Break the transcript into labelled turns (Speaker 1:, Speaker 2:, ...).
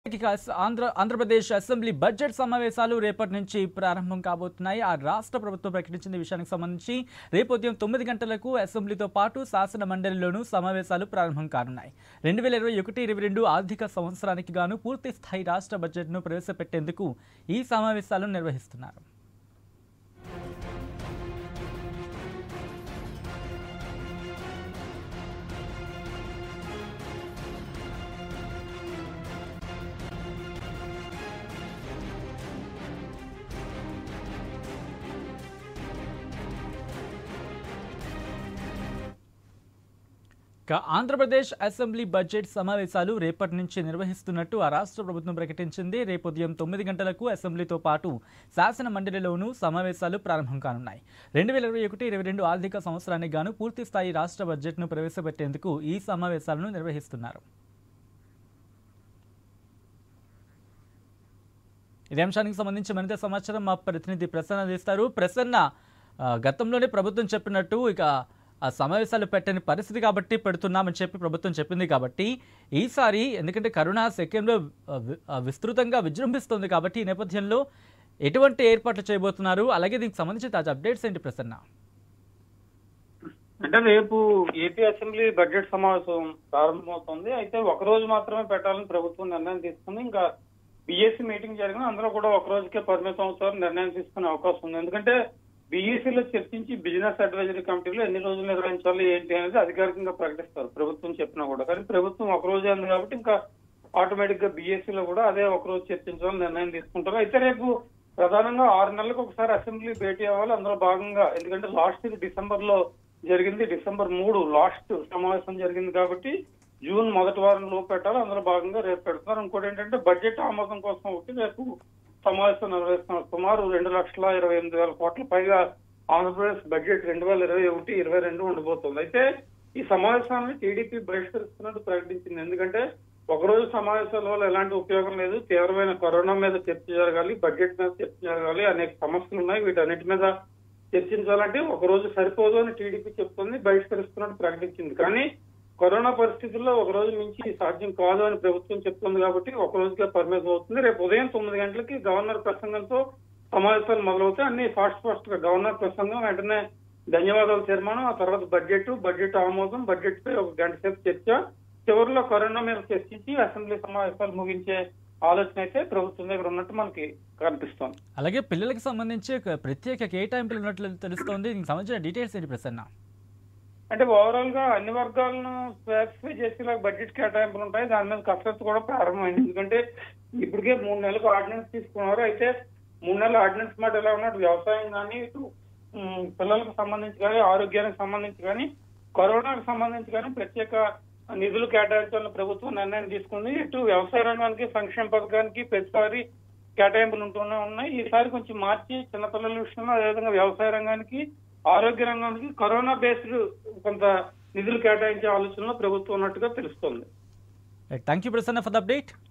Speaker 1: ఇక Andhra Andhra Pradesh assembly budget సమావేశాలు రేపటి నుంచి ప్రారంభం కాబోతున్నాయి ఆ రాష్ట్ర ప్రభుత్వం ప్రకటించిన విషయానికి సంబంధించి రేపు ఉదయం తొమ్మిది గంటలకు అసెంబ్లీతో పాటు శాసన మండలిలోనూ సమావేశాలు ప్రారంభం కానున్నాయి రెండు వేల ఇరవై ఒకటి ఇరవై రెండు ఆర్థిక సంవత్సరానికి గాను పూర్తి స్థాయి రాష్ట్ర బడ్జెట్ను ప్రవేశపెట్టేందుకు ఈ సమావేశాలను నిర్వహిస్తున్నారు ఇక ఆంధ్రప్రదేశ్ అసెంబ్లీ బడ్జెట్ సమావేశాలు రేపటి నుంచి నిర్వహిస్తున్నట్టు ఆ రాష్ట్ర ప్రభుత్వం ప్రకటించింది రేపు ఉదయం తొమ్మిది గంటలకు అసెంబ్లీతో పాటు శాసన మండలిలోనూ సమావేశాలు ప్రారంభం కానున్నాయి రెండు వేల ఇరవై ఒకటి ఇరవై రెండు ఆర్థిక సంవత్సరానికి గాను పూర్తి స్థాయి రాష్ట్ర బడ్జెట్ను ప్రవేశపెట్టేందుకు ఈ సమావేశాలను నిర్వహిస్తున్నారు ఇదే అంశానికి సంబంధించి మరింత సమాచారం మా ప్రతినిధి ప్రసన్న అందిస్తారు ప్రసన్న ఆ, గతంలోనే ప్రభుత్వం చెప్పినట్టు ఇక ఆ సమావేశాలు పెట్టని పరిస్థితి కాబట్టి పెడుతున్నామని చెప్పి ప్రభుత్వం చెప్పింది కాబట్టి ఈసారి ఎందుకంటే కరోనా సెకండ్లో ఆ, వి- ఆ, విస్తృతంగా విజృంభిస్తుంది కాబట్టి ఈ నేపథ్యంలో ఎటువంటి ఏర్పాట్లు చేయబోతున్నారు అలాగే దీనికి సంబంధించి తాజా అప్డేట్స్ ఏంటి ప్రసన్న
Speaker 2: అంటే రేపు ఏపీ అసెంబ్లీ బడ్జెట్ సమావేశం ప్రారంభమవుతుంది అయితే ఒక రోజు మాత్రమే పెట్టాలని ప్రభుత్వం నిర్ణయం తీసుకుంది ఇంకా బీఎస్సీ మీటింగ్ జరిగిన అందులో కూడా ఒక రోజుకే పరిమితం అవుతారు నిర్ణయం తీసుకునే అవకాశం ఉంది ఎందుకంటే బీఈసీలో చర్చించి బిజినెస్ అడ్వైజరీ కమిటీలో ఎన్ని రోజులు నిర్వహించాలి ఏంటి అనేది అధికారికంగా ప్రకటిస్తారు ప్రభుత్వం చెప్పినా కూడా కానీ ప్రభుత్వం ఒక రోజే ఉంది కాబట్టి ఇంకా ఆటోమేటిక్ గా BSc లో కూడా అదే ఒక రోజు చర్చించాలని నిర్ణయం తీసుకుంటారు అయితే రేపు ప్రధానంగా ఆరు నెలలకు ఒకసారి అసెంబ్లీ భేటీ అవ్వాలి అందులో భాగంగా ఎందుకంటే లాస్ట్ ఇది డిసెంబర్ లో జరిగింది డిసెంబర్ మూడు లాస్ట్ సమావేశం జరిగింది కాబట్టి జూన్ మొదటి వారం లోపు పెట్టాలి అందులో భాగంగా రేపు పెడుతున్నారు ఇంకోటి ఏంటంటే బడ్జెట్ ఆమోదం కోసం ఒకటి రేపు సమావేశం నిర్వహిస్తున్నారు సుమారు రెండు లక్షల ఇరవై ఎనిమిది వేల కోట్ల పైగా ఆంధ్రప్రదేశ్ బడ్జెట్ రెండు వేల ఇరవై ఒకటి ఇరవై రెండు ఉండబోతుంది అయితే ఈ సమావేశాన్ని టీడీపీ బహిష్కరిస్తున్నట్టు ప్రకటించింది ఎందుకంటే ఒకరోజు సమావేశాల వల్ల ఎలాంటి ఉపయోగం లేదు తీవ్రమైన కరోనా మీద చర్చ జరగాలి బడ్జెట్ మీద చర్చ జరగాలి అనేక సమస్యలు ఉన్నాయి వీటన్నిటి మీద చర్చించాలంటే ఒక రోజు సరిపోదు అని టీడీపీ చెప్తుంది బహిష్కరిస్తున్నట్టు ప్రకటించింది కానీ కరోనా పరిస్థితుల్లో ఒక రోజు మించి సాధ్యం కాదు అని ప్రభుత్వం చెప్తుంది కాబట్టి ఒక రోజుకే పరిమితం అవుతుంది రేపు ఉదయం తొమ్మిది గంటలకి గవర్నర్ ప్రసంగంతో సమావేశాలు మొదలవుతాయి అన్ని ఫాస్ట్ ఫాస్ట్ గా గవర్నర్ ప్రసంగం వెంటనే ధన్యవాదాలు తీర్మానం ఆ తర్వాత బడ్జెట్ బడ్జెట్ ఆమోదం బడ్జెట్ పై ఒక గంట సేపు చర్చ చివరిలో కరోనా మీద చర్చించి అసెంబ్లీ సమావేశాలు ముగించే ఆలోచన అయితే ప్రభుత్వం దగ్గర ఉన్నట్టు మనకి కనిపిస్తోంది
Speaker 1: అలాగే పిల్లలకు సంబంధించి ఒక ప్రత్యేక కేటాయింపులు ఉన్నట్లు తెలుస్తోంది దీనికి సంబంధించిన డీటెయిల్స్ ఏంటి ప్రసన్న
Speaker 2: అంటే ఓవరాల్ గా అన్ని వర్గాలను స్పెసిఫై చేసేలా బడ్జెట్ కేటాయింపులు ఉంటాయి దాని మీద కసరత్తు కూడా ప్రారంభమైంది ఎందుకంటే ఇప్పటికే మూడు నెలలకు ఆర్డినెన్స్ తీసుకున్నారు అయితే మూడు నెలల ఆర్డినెన్స్ మాట ఎలా ఉన్నట్టు వ్యవసాయం కానీ ఇటు ఉమ్, పిల్లలకు సంబంధించి కానీ ఆరోగ్యానికి సంబంధించి కానీ కరోనాకు సంబంధించి కానీ ప్రత్యేక నిధులు కేటాయించాలని ప్రభుత్వం నిర్ణయం తీసుకుంది ఇటు వ్యవసాయ రంగానికి సంక్షేమ పథకానికి ప్రతిసారి కేటాయింపులు ఉంటూనే ఉన్నాయి ఈసారి కొంచెం మార్చి చిన్నపిల్లల విషయంలో అదేవిధంగా వ్యవసాయ రంగానికి ఆరోగ్య రంగానికి కరోనా బేస్డ్ కొంత నిధులు కేటాయించే ఆలోచనలో ప్రభుత్వం ఉన్నట్టుగా తెలుస్తోంది
Speaker 1: thank you Prasanna for the update